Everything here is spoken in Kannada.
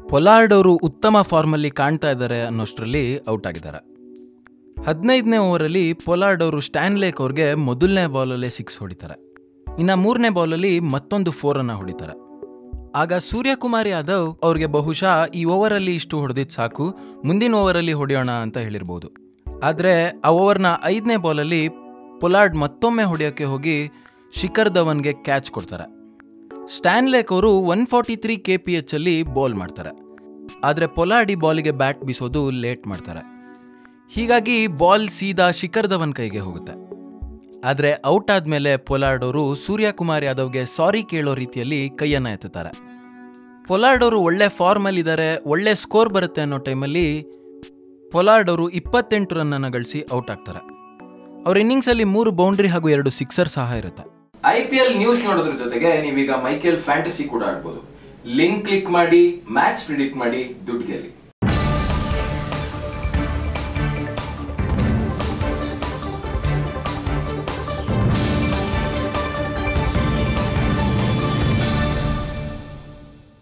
ಪೊಲಾರ್ಡ್ ಅವರು ಉತ್ತಮ ಫಾರ್ಮಲ್ಲಿ ಕಾಣ್ತಾ ಇದ್ದಾರೆ ಅನ್ನೋಷ್ಟರಲ್ಲಿ ಔಟ್ ಆಗಿದ್ದಾರೆ ಹದಿನೈದನೇ ಓವರಲ್ಲಿ ಪೊಲಾರ್ಡ್ ಅವರು ಸ್ಟ್ಯಾನ್ಲೇಕ್ ಅವ್ರಿಗೆ ಮೊದಲನೇ ಬಾಲಲ್ಲೇ ಸಿಕ್ಸ್ ಹೊಡಿತಾರೆ ಇನ್ನು ಮೂರನೇ ಬಾಲಲ್ಲಿ ಮತ್ತೊಂದು ಫೋರನ್ನು ಹೊಡಿತಾರೆ ಆಗ ಸೂರ್ಯಕುಮಾರ್ ಯಾದವ್ ಅವ್ರಿಗೆ ಬಹುಶಃ ಈ ಓವರಲ್ಲಿ ಇಷ್ಟು ಹೊಡೆದಿದ್ದು ಸಾಕು ಮುಂದಿನ ಓವರಲ್ಲಿ ಹೊಡೆಯೋಣ ಅಂತ ಹೇಳಿರ್ಬೋದು ಆದರೆ ಆ ಓವರ್ನ ಐದನೇ ಬಾಲಲ್ಲಿ ಪೊಲಾರ್ಡ್ ಮತ್ತೊಮ್ಮೆ ಹೊಡೆಯೋಕ್ಕೆ ಹೋಗಿ ಶಿಖರ್ ಧವನ್ಗೆ ಕ್ಯಾಚ್ ಕೊಡ್ತಾರೆ ಸ್ಟ್ಯಾನ್ಲೇಕ್ ಅವರು one forty three K P H ಅಲ್ಲಿ ಬಾಲ್ ಮಾಡ್ತಾರೆ ಆದರೆ ಪೊಲಾರ್ಡ್ ಈ ಬಾಲಿಗೆ ಬ್ಯಾಟ್ ಬೀಸೋದು ಲೇಟ್ ಮಾಡ್ತಾರೆ ಹೀಗಾಗಿ ಬಾಲ್ ಸೀದಾ ಶಿಖರ್ ಧವನ್ ಕೈಗೆ ಹೋಗುತ್ತೆ ಆದರೆ ಔಟ್ ಆದಮೇಲೆ ಪೊಲಾರ್ಡ್ ಅವರು ಸೂರ್ಯಕುಮಾರ್ ಯಾದವ್ಗೆ ಸಾರಿ ಕೇಳೋ ರೀತಿಯಲ್ಲಿ ಕೈಯನ್ನು ಎತ್ತುತ್ತಾರೆ ಪೊಲಾರ್ಡ್ ಅವರು ಒಳ್ಳೆ ಫಾರ್ಮಲ್ಲಿದ್ದಾರೆ ಒಳ್ಳೆ ಸ್ಕೋರ್ ಬರುತ್ತೆ ಅನ್ನೋ ಟೈಮಲ್ಲಿ ಪೊಲಾರ್ಡ್ ಅವರು ಇಪ್ಪತ್ತೆಂಟು ರನ್ನನ್ನು ಗಳಿಸಿ ಔಟ್ ಆಗ್ತಾರೆ ಅವ್ರ ಇನ್ನಿಂಗ್ಸಲ್ಲಿ ಮೂರು ಬೌಂಡ್ರಿ ಹಾಗೂ ಎರಡು ಸಿಕ್ಸರ್ ಸಹ ಇರುತ್ತೆ ಐ ಪಿ ಎಲ್ ನ್ಯೂಸ್ ನೋಡೋದ್ರ ಜೊತೆಗೆ ನೀವೀಗ ಮೈಕೆಲ್ ಫ್ಯಾಂಟಸಿ ಕೂಡ ಆಡ್ಬೋದು ಲಿಂಕ್ ಕ್ಲಿಕ್ ಮಾಡಿ ಮ್ಯಾಚ್ ಪ್ರಿಡಿಕ್ಟ್ ಮಾಡಿ ದುಡ್ಡು ಗೆಲ್ಲಿ